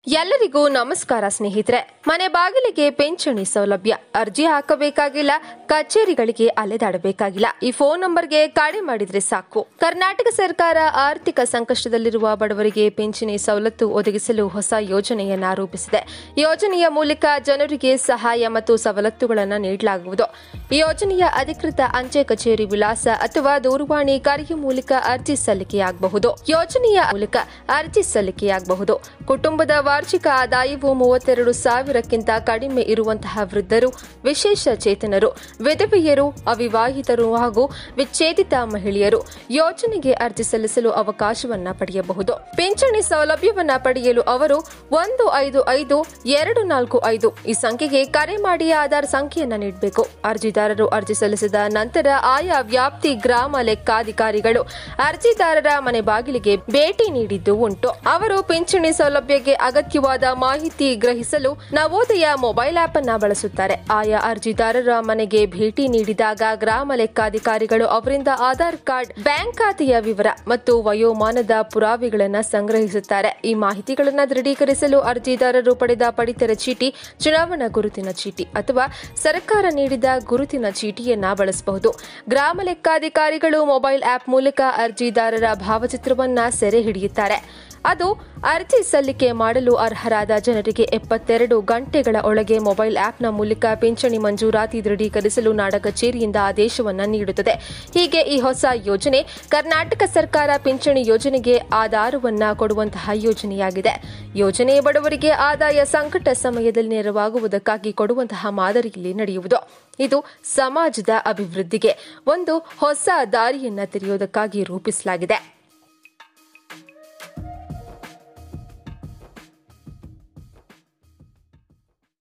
ಎಲ್ಲರಿಗೂ ನಮಸ್ಕಾರ ಸ್ನೇಹಿತರೆ ಮನೆ ಬಾಗಿಲಿಗೆ ಪಿಂಚಣಿ ಸೌಲಭ್ಯ ಅರ್ಜಿ ಹಾಕಬೇಕಾಗಿಲ್ಲ ಕಚೇರಿಗಳಿಗೆ ಅಲೆದಾಡಬೇಕಾಗಿಲ್ಲ ಈ ಫೋನ್ ನಂಬರ್ಗೆ ಕರೆ ಮಾಡಿದ್ರೆ ಸಾಕು ಕರ್ನಾಟಕ ಸರ್ಕಾರ ಆರ್ಥಿಕ ಸಂಕಷ್ಟದಲ್ಲಿರುವ ಬಡವರಿಗೆ ಪಿಂಚಣಿ ಸವಲತ್ತು ಒದಗಿಸಲು ಹೊಸ ಯೋಜನೆಯನ್ನ ರೂಪಿಸಿದೆ ಯೋಜನೆಯ ಮೂಲಕ ಜನರಿಗೆ ಸಹಾಯ ಮತ್ತು ಸವಲತ್ತುಗಳನ್ನು ನೀಡಲಾಗುವುದು ಈ ಯೋಜನೆಯ ಅಧಿಕೃತ ಅಂಚೆ ಕಚೇರಿ ವಿಳಾಸ ಅಥವಾ ದೂರವಾಣಿ ಕರೆಯ ಮೂಲಕ ಅರ್ಜಿ ಸಲ್ಲಿಕೆಯಾಗಬಹುದು ಯೋಜನೆಯ ಮೂಲಕ ಅರ್ಜಿ ಸಲ್ಲಿಕೆಯಾಗಬಹುದು ಕುಟುಂಬದ ವಾರ್ಷಿಕ ಆದಾಯವು ಮೂವತ್ತೆರಡು ಸಾವಿರಕ್ಕಿಂತ ಕಡಿಮೆ ಇರುವಂತಹ ವೃದ್ಧರು ವಿಶೇಷ ಚೇತನರು ವಿಧವೆಯರು ಅವಿವಾಹಿತರು ಹಾಗೂ ವಿಚ್ಛೇದಿತ ಮಹಿಳೆಯರು ಯೋಜನೆಗೆ ಅರ್ಜಿ ಸಲ್ಲಿಸಲು ಅವಕಾಶವನ್ನ ಪಡೆಯಬಹುದು ಪಿಂಚಣಿ ಸೌಲಭ್ಯವನ್ನ ಪಡೆಯಲು ಅವರು ಒಂದು ಐದು ಐದು ಎರಡು ನಾಲ್ಕು ಐದು ಈ ಸಂಖ್ಯೆಗೆ ಕರೆ ಮಾಡಿ ಆಧಾರ್ ಸಂಖ್ಯೆಯನ್ನ ನೀಡಬೇಕು ಅರ್ಜಿದಾರರು ಅರ್ಜಿ ಸಲ್ಲಿಸಿದ ನಂತರ ಆಯಾ ವ್ಯಾಪ್ತಿ ಗ್ರಾಮ ಲೆಕ್ಕಾಧಿಕಾರಿಗಳು ಅರ್ಜಿದಾರರ ಮನೆ ಬಾಗಿಲಿಗೆ ಭೇಟಿ ನೀಡಿದ್ದು ಉಂಟು ಅವರು ಪಿಂಚಣಿ ಸೌಲಭ್ಯಕ್ಕೆ ಅಗತ್ಯವಾದ ಮಾಹಿತಿ ಗ್ರಹಿಸಲು ನವೋದಯ ಮೊಬೈಲ್ ಆಪ್ ಅನ್ನ ಬಳಸುತ್ತಾರೆ ಆಯಾ ಅರ್ಜಿದಾರರ ಮನೆಗೆ ಭೇಟಿ ನೀಡಿದಾಗ ಗ್ರಾಮ ಲೆಕ್ಕಾಧಿಕಾರಿಗಳು ಅವರಿಂದ ಆಧಾರ್ ಕಾರ್ಡ್ ಬ್ಯಾಂಕ್ ಖಾತೆಯ ವಿವರ ಮತ್ತು ವಯೋಮಾನದ ಪುರಾವೆಗಳನ್ನು ಸಂಗ್ರಹಿಸುತ್ತಾರೆ ಈ ಮಾಹಿತಿಗಳನ್ನು ದೃಢೀಕರಿಸಲು ಅರ್ಜಿದಾರರು ಪಡೆದ ಪಡಿತರ ಚೀಟಿ ಚುನಾವಣಾ ಗುರುತಿನ ಚೀಟಿ ಅಥವಾ ಸರ್ಕಾರ ನೀಡಿದ ಗುರುತಿನ ಚೀಟಿಯನ್ನ ಬಳಸಬಹುದು ಗ್ರಾಮ ಲೆಕ್ಕಾಧಿಕಾರಿಗಳು ಮೊಬೈಲ್ ಆಪ್ ಮೂಲಕ ಅರ್ಜಿದಾರರ ಭಾವಚಿತ್ರವನ್ನ ಸೆರೆ ಹಿಡಿಯುತ್ತಾರೆ ಅದು ಅರ್ಜಿ ಸಲ್ಲಿಕೆ ಮಾಡಲು ಅರ್ಹರಾದ ಜನರಿಗೆ ಎಪ್ಪತ್ತೆರಡು ಗಂಟೆಗಳ ಒಳಗೆ ಮೊಬೈಲ್ ಆಪ್ನ ಮೂಲಕ ಪಿಂಚಣಿ ಮಂಜೂರಾತಿ ದೃಢೀಕರಿಸಲು ನಾಡ ಕಚೇರಿಯಿಂದ ಆದೇಶವನ್ನ ನೀಡುತ್ತದೆ ಹೀಗೆ ಈ ಹೊಸ ಯೋಜನೆ ಕರ್ನಾಟಕ ಸರ್ಕಾರ ಪಿಂಚಣಿ ಯೋಜನೆಗೆ ಆಧಾರವನ್ನ ಕೊಡುವಂತಹ ಯೋಜನೆಯಾಗಿದೆ ಯೋಜನೆ ಬಡವರಿಗೆ ಆದಾಯ ಸಂಕಟ ಸಮಯದಲ್ಲಿ ನೆರವಾಗುವುದಕ್ಕಾಗಿ ಕೊಡುವಂತಹ ಮಾದರಿಯಲ್ಲಿ ನಡೆಯುವುದು ಇದು ಸಮಾಜದ ಅಭಿವೃದ್ಧಿಗೆ ಒಂದು ಹೊಸ ದಾರಿಯನ್ನ ತೆರೆಯುವುದಕ್ಕಾಗಿ ರೂಪಿಸಲಾಗಿದೆ